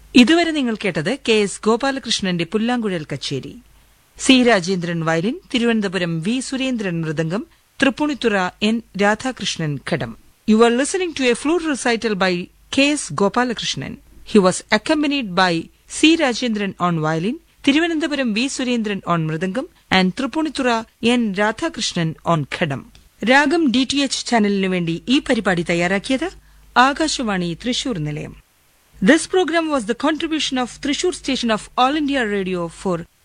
ഇതുവരെ നിങ്ങൾ കേട്ടത് കെ എസ് ഗോപാലകൃഷ്ണന്റെ പുല്ലാങ്കുഴൽ കച്ചേരി C Rajendran violin Thiruvananthapuram V Surendran mridangam Tripunithura N Radhakrishnan ghatam you are listening to a flute recital by K S Gopalakrishnan he was accompanied by C Rajendran on violin Thiruvananthapuram V Surendran on mridangam and Tripunithura N Radhakrishnan on ghatam ragam D T H ചാനലിനു വേണ്ടി ഈ പരിപാടി തയ്യാറാക്കിയത് ആകാശവാണി തൃശൂർ നിലയം This program was the contribution of Trishur station of All India Radio for